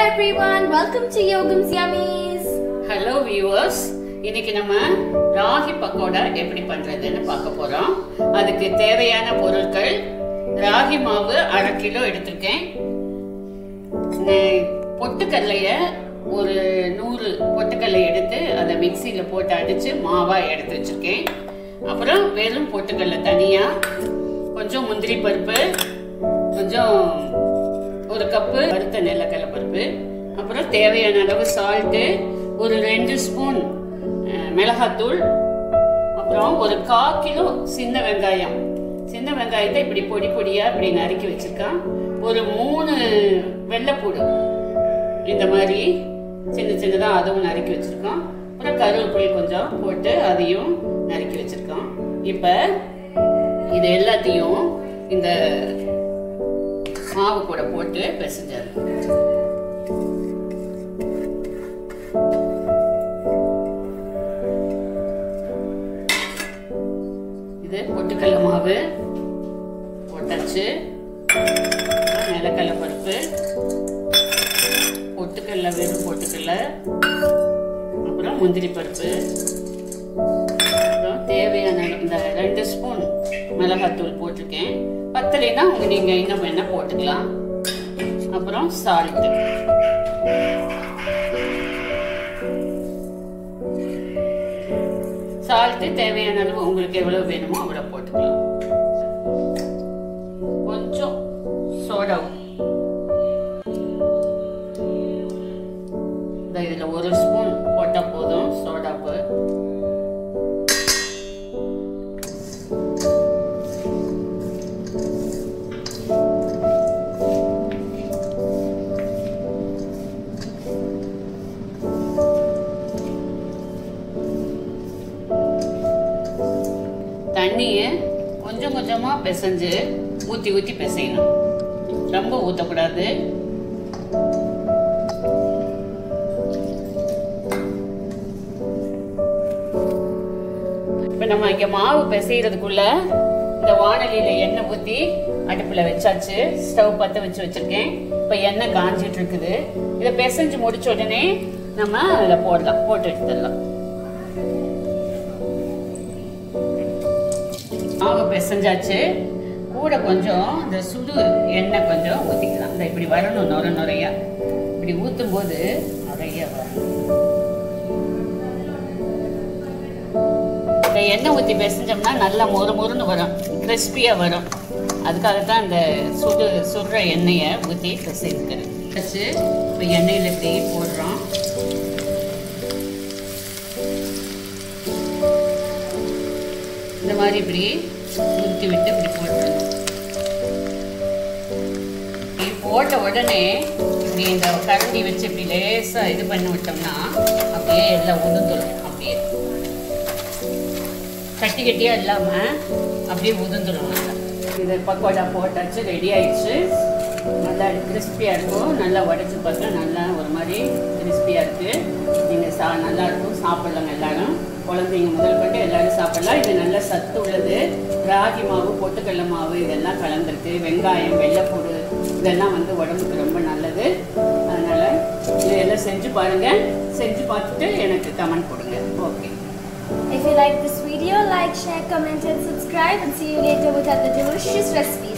everyone, welcome to Yogam's Yummies. Hello viewers இன்னைக்கு நம்ம ராகி பக்கோடா எப்படி பண்றதுன்னு பார்க்க போறோம் அதுக்கு தேவையான பொருட்கள் ராகி மாவு அரை கிலோ எடுத்திருக்கேன் நெ- பொட்டுக்கல்லைய ஒரு நூறு பொட்டுக்கல்லை எடுத்து அதை மிக்சியில் போட்டு அடித்து மாவாக எடுத்து வச்சுருக்கேன் அப்புறம் வெறும் பொட்டுக்கல்லை தனியாக கொஞ்சம் முந்திரி பருப்பு கொஞ்சம் ஒரு கப்பு வறுத்த நிலக்கடலை பருப்பு அப்புறம் தேவையான அளவு சால்ட்டு ஒரு ரெண்டு ஸ்பூன் அஹ், மிளகாத்தூள் அப்புறம் ஒரு கா கிலோ சின்ன வெங்காயம் சின்ன வெங்காயத்தை இப்படி பொடி பொடியாக இப்படி நறுக்கி வச்சிருக்கான் ஒரு மூணு வெள்ளைப்பூடு இந்த மாதிரி சின்ன சின்னதாக அதுவும் நறுக்கி வச்சிருக்கோம் அப்புறம் கருவேப்பிலை கொஞ்சம் போட்டு அதையும் நறுக்கி வச்சிருக்கோம் இப்போ இது எல்லாத்தையும் இந்த மாவு கூட போட்டு பிசைஞ்சாரு இது பொட்டுக்கடலை மாவு போட்டாச்சு அப்புறம் நிலக்கடலை பருப்பு பொட்டுக்கடலை வெறும் பொட்டுக்கடலை அப்புறம் முந்திரி பருப்பு அப்புறம் தேவையான இந்த ரெண்டு ஸ்பூன் மிளகாத்தூள் போட்டிருக்கேன் பத்தலைன்னா உங்க நீங்கள் இன்னும் வேணால் போட்டுக்கலாம் அப்புறம் சால்ட்டு சால்ட்டு தேவையான அளவு உங்களுக்கு எவ்வளவு வேணுமோ அவ்வளோ போட்டுக்கலாம் கொஞ்சம் சோடா இந்த இதில் ஒரு ஸ்பூன் போட்டால் போதும் சோடாப்பு தண்ணியை கொஞ்சம் கொஞ்சமாக பிசைஞ்சு ஊற்றி ஊற்றி பிசையணும் ரொம்ப ஊற்றக்கூடாது இப்போ நம்ம இங்கே மாவு பிசைகிறதுக்குள்ள இந்த வானலியில் எண்ணெய் ஊற்றி அடுப்பில் வச்சாச்சு ஸ்டவ் பற்ற வச்சு வச்சுருக்கேன் இப்போ எண்ணெய் காஞ்சிட்டு இருக்குது இதை பிசைஞ்சு முடிச்ச உடனே நம்ம அதில் போடலாம் போட்டு எடுத்துடலாம் மாவு பிசைஞ்சாச்சு கூட கொஞ்சம் இந்த சுடு எண்ணெய் கொஞ்சம் ஊற்றிக்கலாம் இந்த இப்படி வரணும் நுர நுறையா இப்படி ஊற்றும் போது நிறைய வரும் இந்த எண்ணெய் ஊற்றி பிசைஞ்சோம்னா நல்லா மொறு மொறுன்னு வரும் கிறிஸ்பியாக வரும் அதுக்காக தான் இந்த சுடு சுடுற எண்ணெயை ஊற்றி பிசைஞ்சுக்கிறேன் வச்சு இப்போ எண்ணெயில் இப்படி போடுறோம் இந்த மாதிரி இப்படி ஊற்றி விட்டு இப்படி போட்டுறணும் இப்படி போட்ட உடனே இப்படி இந்த கரண்டி வச்சு இப்படி லேசாக இது பண்ணி விட்டோம்னா அப்படியே எல்லாம் உதுந்துடும் அப்படியே கட்டி கட்டியாக இல்லாமல் அப்படியே உதுந்துடும் நல்லா இது பக்கோடா போட்டாச்சு ரெடி ஆயிடுச்சு நல்லா கிறிஸ்பியாக இருக்கும் நல்லா உடச்சி பார்த்தா நல்லா ஒரு மாதிரி கிறிஸ்பியாக இருக்குது நீங்கள் சா நல்லா இருக்கும் சாப்பிட்லாம் எல்லாரும் குழந்தைங்க முதல் கொண்டு எல்லாரும் சாப்பிடலாம் இது நல்ல சத்து உள்ளது ராகி மாவு பொட்டுக்கடலை மாவு இதெல்லாம் கலந்துருக்கு வெங்காயம் வெள்ளைப்பூடு இதெல்லாம் வந்து உடம்புக்கு ரொம்ப நல்லது அதனால் இதெல்லாம் செஞ்சு பாருங்கள் செஞ்சு பார்த்துட்டு எனக்கு கமெண்ட் கொடுங்க okay If you like this video, like, share, comment, and subscribe, and see you later with other delicious recipes.